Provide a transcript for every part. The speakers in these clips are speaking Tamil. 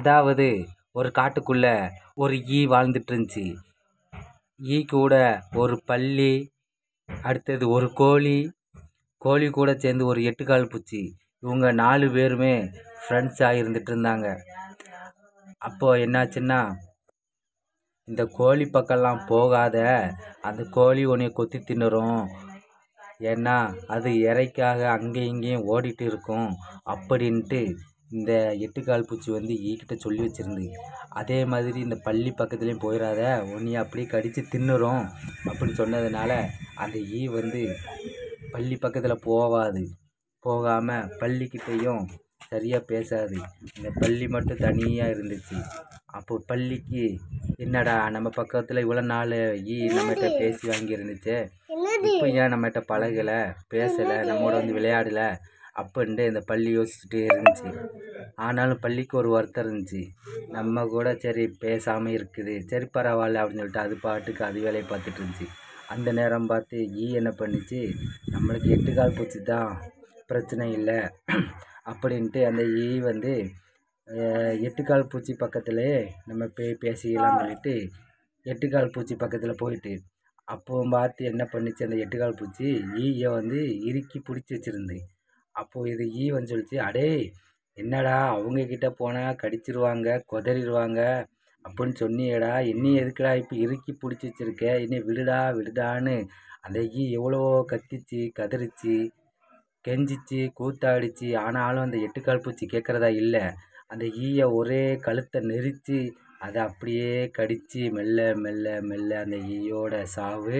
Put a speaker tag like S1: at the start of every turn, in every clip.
S1: அதாவது ஒரு காட்டுக்குள்ள ஒரு ஈ வாழ்ந்துட்டு இருந்துச்சு ஈ கூட ஒரு பல்லி அடுத்தது ஒரு கோழி கோழி கூட சேர்ந்து ஒரு எட்டுக்கால் பூச்சி இவங்க நாலு பேருமே ஃப்ரெண்ட்ஸாக இருந்துட்டு இருந்தாங்க அப்போது என்னாச்சுன்னா இந்த கோழி பக்கம்லாம் போகாத அந்த கோழி உன்னைய கொத்தி தின்னுரும் ஏன்னா அது இறைக்காக அங்கேயும் இங்கேயும் ஓடிட்டு இருக்கும் அப்படின்ட்டு இந்த எட்டுக்கால் பூச்சி வந்து ஈக்கிட்ட சொல்லி வச்சிருந்து அதே மாதிரி இந்த பள்ளி பக்கத்துலேயும் போயிடாத உன்னைய அப்படியே கடித்து தின்னுரும் அப்படின்னு சொன்னதுனால அந்த ஈ வந்து பள்ளி பக்கத்தில் போகாது போகாமல் பள்ளிக்கிட்டேயும் சரியாக பேசாது இந்த பள்ளி மட்டும் தனியாக இருந்துச்சு அப்போ பள்ளிக்கு என்னடா நம்ம பக்கத்தில் இவ்வளோ நாள் ஈ நம்மகிட்ட பேசி வாங்கி இருந்துச்சே இப்போ ஏன் நம்மகிட்ட பழகலை பேசலை நம்மோட வந்து விளையாடலை அப்படின்ட்டு இந்த பள்ளி யோசிச்சுட்டே இருந்துச்சு ஆனாலும் பள்ளிக்கு ஒரு வருத்தம் இருந்துச்சு நம்ம கூட சரி பேசாமல் இருக்குது சரி பரவாயில்ல அப்படின்னு சொல்லிட்டு அது பாட்டுக்கு அது வேலையை பார்த்துட்டு இருந்துச்சு அந்த நேரம் பார்த்து ஈ என்ன பண்ணிச்சு நம்மளுக்கு எட்டு கால் பூச்சி தான் பிரச்சனை இல்லை அப்படின்ட்டு அந்த ஈ வந்து அஹ், எட்டுக்கால் பூச்சி பக்கத்துலேயே நம்ம பே பேசிக்கலாம்னு சொல்லிட்டு எட்டுக்கால் பூச்சி பக்கத்தில் போயிட்டு அப்போ பார்த்து என்ன பண்ணுச்சு அந்த எட்டுக்கால் பூச்சி ஈயை வந்து இறுக்கி பிடிச்சி வச்சிருந்து அப்போது இது ஈ வந்து சொல்லிச்சு அடே என்னடா அவங்க கிட்ட போனால் கடிச்சிருவாங்க கொதறிடுவாங்க அப்படின்னு சொன்னியேடா என்னை எதுக்குடா இப்போ இறுக்கி பிடிச்சி வச்சிருக்க என்னை விடுடா விடுடான்னு அந்த ஈ எவ்வளோ கத்திச்சு கதறிச்சு கெஞ்சிச்சு கூத்தாடிச்சு ஆனாலும் அந்த எட்டுக்கால் பூச்சி கேட்குறதா இல்லை அந்த ஈயை ஒரே கழுத்தை நெரிச்சு அதை அப்படியே கடிச்சு மெல்ல மெல்ல மெல்ல அந்த ஈயோட சாவு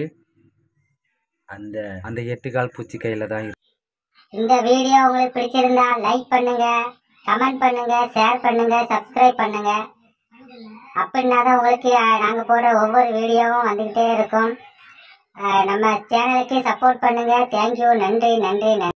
S1: அந்த அந்த எட்டுக்கால் பூச்சி கையில் தான் இருக்கு
S2: இந்த வீடியோ உங்களுக்கு பிடிச்சிருந்தா லைக் பண்ணுங்க கமெண்ட் பண்ணுங்க ஷேர் பண்ணுங்க சப்ஸ்கிரைப் பண்ணுங்க அப்படின்னா தான் உங்களுக்கு அஹ், நாங்க போடுற ஒவ்வொரு வீடியோவும் வந்துகிட்டே இருக்கும் அஹ், நம்ம சேனலுக்கு சப்போர்ட் பண்ணுங்க தேங்க்யூ நன்றி நன்றி நன்றி